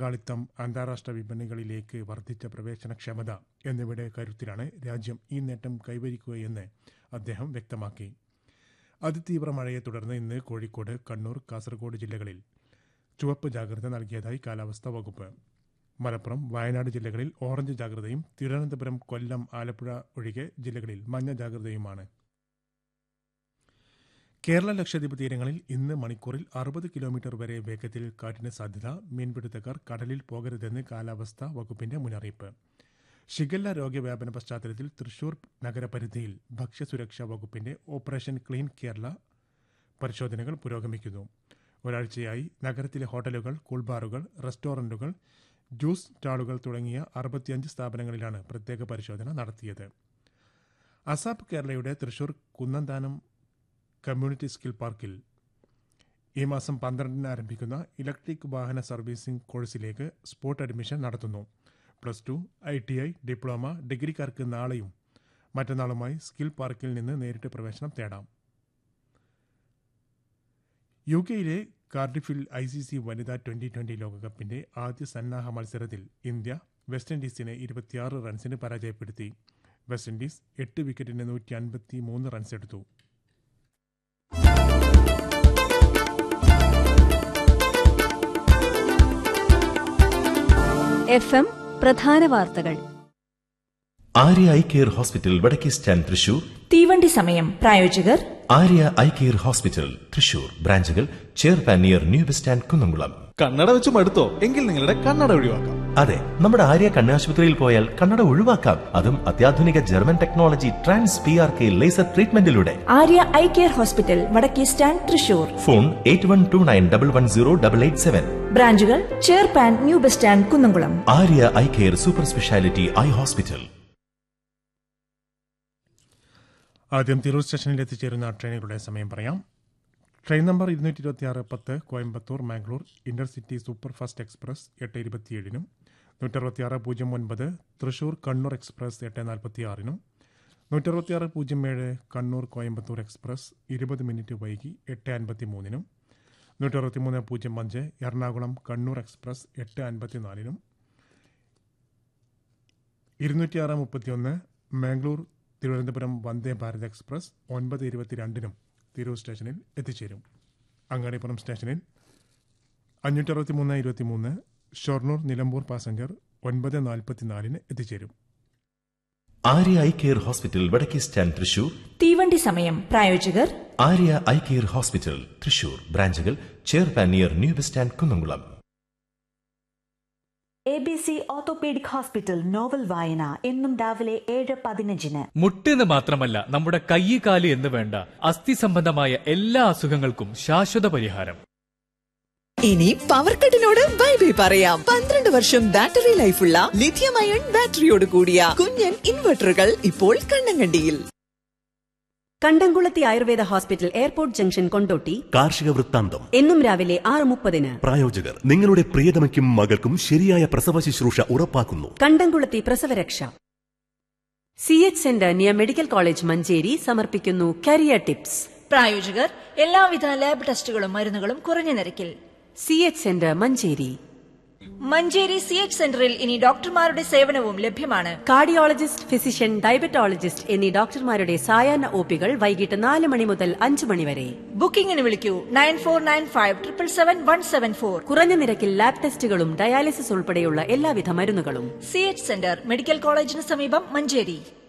പങ്കാളിത്തം അന്താരാഷ്ട്ര വിപണികളിലേക്ക് വർദ്ധിച്ച പ്രവേശനക്ഷമത എന്നിവയുടെ കരുത്തിലാണ് രാജ്യം ഈ നേട്ടം കൈവരിക്കുകയെന്ന് അദ്ദേഹം വ്യക്തമാക്കി അതിതീവ്ര മഴയെ തുടർന്ന് ഇന്ന് കോഴിക്കോട് കണ്ണൂർ കാസർഗോഡ് ജില്ലകളിൽ ചുവപ്പ് ജാഗ്രത നൽകിയതായി കാലാവസ്ഥാ വകുപ്പ് മലപ്പുറം വയനാട് ജില്ലകളിൽ ഓറഞ്ച് ജാഗ്രതയും തിരുവനന്തപുരം കൊല്ലം ആലപ്പുഴ ഒഴികെ ജില്ലകളിൽ മഞ്ഞ ജാഗ്രതയുമാണ് കേരള ലക്ഷദ്വീപ് തീരങ്ങളിൽ ഇന്ന് മണിക്കൂറിൽ അറുപത് കിലോമീറ്റർ വരെ വേഗത്തിൽ കാറ്റിന് സാധ്യത മീൻപിടുത്തക്കാർ കടലിൽ പോകരുതെന്ന് കാലാവസ്ഥാ വകുപ്പിന്റെ മുന്നറിയിപ്പ് ഷിഗല്ല രോഗവ്യാപന പശ്ചാത്തലത്തിൽ തൃശൂർ നഗരപരിധിയിൽ ഭക്ഷ്യസുരക്ഷാ വകുപ്പിന്റെ ഓപ്പറേഷൻ ക്ലീൻ കേരള പരിശോധനകൾ പുരോഗമിക്കുന്നു ഒരാഴ്ചയായി നഗരത്തിലെ ഹോട്ടലുകൾ കൂൾബാറുകൾ റെസ്റ്റോറന്റുകൾ ജ്യൂസ് സ്റ്റാളുകൾ തുടങ്ങിയ അറുപത്തിയഞ്ച് സ്ഥാപനങ്ങളിലാണ് പ്രത്യേക പരിശോധന നടത്തിയത് അസാപ് കേരളയുടെ തൃശൂർ കുന്നന്താനം കമ്മ്യൂണിറ്റി സ്കിൽ പാർക്കിൽ ഈ മാസം പന്ത്രണ്ടിന് ആരംഭിക്കുന്ന ഇലക്ട്രിക് വാഹന സർവീസിംഗ് കോഴ്സിലേക്ക് സ്പോട്ട് അഡ്മിഷൻ നടത്തുന്നു plus two I T I diploma ഡിഗ്രിക്കാർക്ക് നാളെയും മറ്റന്നാളുമായി സ്കിൽ പാർക്കിൽ നിന്ന് നേരിട്ട് പ്രവേശനം തേടാം യു കെയിലെ കാർഡിഫിൽ ഐ സി സി വനിതാ ട്വന്റി ട്വന്റി ലോകകപ്പിന്റെ ആദ്യ സന്നാഹ മത്സരത്തിൽ ഇന്ത്യ വെസ്റ്റ് ഇൻഡീസിനെ ഇരുപത്തിയാറ് റൺസിന് പരാജയപ്പെടുത്തി വെസ്റ്റ് ഇൻഡീസ് എട്ട് വിക്കറ്റിന് നൂറ്റി അൻപത്തി മൂന്ന് റൺസ് എടുത്തു എഫ് എം പ്രധാന വാർത്തകൾ Arya eye care hospital Vadakke stand Thrissur തീവണ്ടി സമയം പ്രായോജകർ Arya eye care hospital Thrissur ബ്രാഞ്ചുകൾ ചെയർപാൻ near new bus stand Kunnamkulam കണ്ണട വെച്ച് മടുത്തോ എങ്കിൽ നിങ്ങളുടെ കണ്ണട ഒഴിവാക്കാം അതെ നമ്മുടെ ആര്യ കണ്ണാശുപത്രിയിൽ പോയാൽ കണ്ണട ഒഴിവാക്കാം അതും അത്യാധുനിക German technology trans P R K laser ട്രീറ്റ്മെന്റിലൂടെ Arya eye care hospital Vadakke stand Thrissur phone eight one two nine double one zero double eight seven ബ്രാഞ്ചുകൾ ചെയർപാൻ new bus stand Kunnamkulam Arya eye care super speciality eye hospital ആദ്യം തിരൂർ സ്റ്റേഷനിൽ എത്തിച്ചേരുന്ന ട്രെയിനുകളുടെ സമയം പറയാം train number ഇരുന്നൂറ്റി ഇരുപത്തിയാറ് പത്ത് Coimbatore Mangalore intercity super fast express എട്ട് ഇരുപത്തിയേഴിനും നൂറ്ററുപത്തിയാറ് പൂജ്യം ഒൻപത് തൃശൂർ കണ്ണൂർ എക്സ്പ്രസ് എട്ട് നാൽപ്പത്തിയാറിനും നൂറ്ററുപത്തിയാറ് പൂജ്യം ഏഴ് കണ്ണൂർ കോയമ്പത്തൂർ എക്സ്പ്രസ് ഇരുപത് മിനിറ്റ് വൈകി എട്ട് അൻപത്തി മൂന്നിനും നൂറ്ററുപത്തിമൂന്ന് പൂജ്യം അഞ്ച് എറണാകുളം കണ്ണൂർ എക്സ്പ്രസ് എട്ട് അൻപത്തിനാലിനും ഇരുന്നൂറ്റിയാറ് മുപ്പത്തിയൊന്ന് മാംഗ്ലൂർ തിരുവനന്തപുരം വന്ദേ ഭാരത് എക്സ്പ്രസ് ഒൻപത് ഇരുപത്തിരണ്ടിനും തിരൂർ സ്റ്റേഷനിൽ എത്തിച്ചേരും അങ്ങാടിപ്പുറം സ്റ്റേഷനിൽ അഞ്ഞൂറ്റി മൂന്ന് ഇരുപത്തിമൂന്ന് ഷൊർണൂർ നിലമ്പൂർ പാസഞ്ചർ ഒൻപത് നാൽപ്പത്തിനാലിന് എത്തിച്ചേരും Arya eye care hospital Vadakke stand Thrissur തീവണ്ടി സമയം പ്രായോജകർ Arya eye care hospital Thrissur ബ്രാഞ്ചുകൾ ചെയർപാൻ near new bus stand Kunnamkulam A B C orthopaedic hospital novel വായന എന്നും രാവിലെ ഏഴ് പതിനഞ്ചിന് മുട്ടെന്ന് മാത്രമല്ല നമ്മുടെ കൈ കാല് എന്ന് വേണ്ട അസ്ഥി സംബന്ധമായ എല്ലാ അസുഖങ്ങൾക്കും ശാശ്വത പരിഹാരം ഇനി പവർ കട്ടിനോട് ബൈ ബൈ പറയാം പന്ത്രണ്ട് വർഷം ബാറ്ററി ലൈഫുള്ള ലിഥിയം അയൺ ബാറ്ററിയോട് കൂടിയ കുഞ്ഞൻ ഇൻവെർട്ടറുകൾ ഇപ്പോൾ കണ്ണങ്കണ്ടിയിൽ Kandamkulathi Ayurveda hospital airport junction Kondotty കാർഷിക വൃത്താന്തം എന്നും രാവിലെ ആറ് മുപ്പതിന് പ്രായോജകർ നിങ്ങളുടെ പ്രിയതമയ്ക്കും മകൾക്കും ശരിയായ പ്രസവ ശുശ്രൂഷ ഉറപ്പാക്കുന്നു കണ്ടംകുളത്തി പ്രസവരക്ഷ C H centre near medical college Manjeri സമർപ്പിക്കുന്നു കരിയർ ടിപ്സ് പ്രായോജകർ എല്ലാവിധ ലാബ് ടെസ്റ്റുകളും മരുന്നുകളും കുറഞ്ഞ നിരക്കിൽ C H centre Manjeri Manjeri C H സെന്ററിൽ ഇനി ഡോക്ടർമാരുടെ സേവനവും ലഭ്യമാണ് കാർഡിയോളജിസ്റ്റ് ഫിസിഷ്യൻ ഡയബറ്റോളജിസ്റ്റ് എന്നീ ഡോക്ടർമാരുടെ സായാഹ്ന ഒപികൾ വൈകിട്ട് നാല് മണി മുതൽ അഞ്ച് മണി വരെ ബുക്കിംഗിന് വിളിക്കൂ nine four nine five triple seven one seven four കുറഞ്ഞ നിരക്കിൽ ലാബ് ടെസ്റ്റുകളും ഡയാലിസിസ് ഉൾപ്പെടെയുള്ള എല്ലാവിധ മരുന്നുകളും സി എച്ച് സെന്റർ മെഡിക്കൽ കോളേജിന് സമീപം മഞ്ചേരി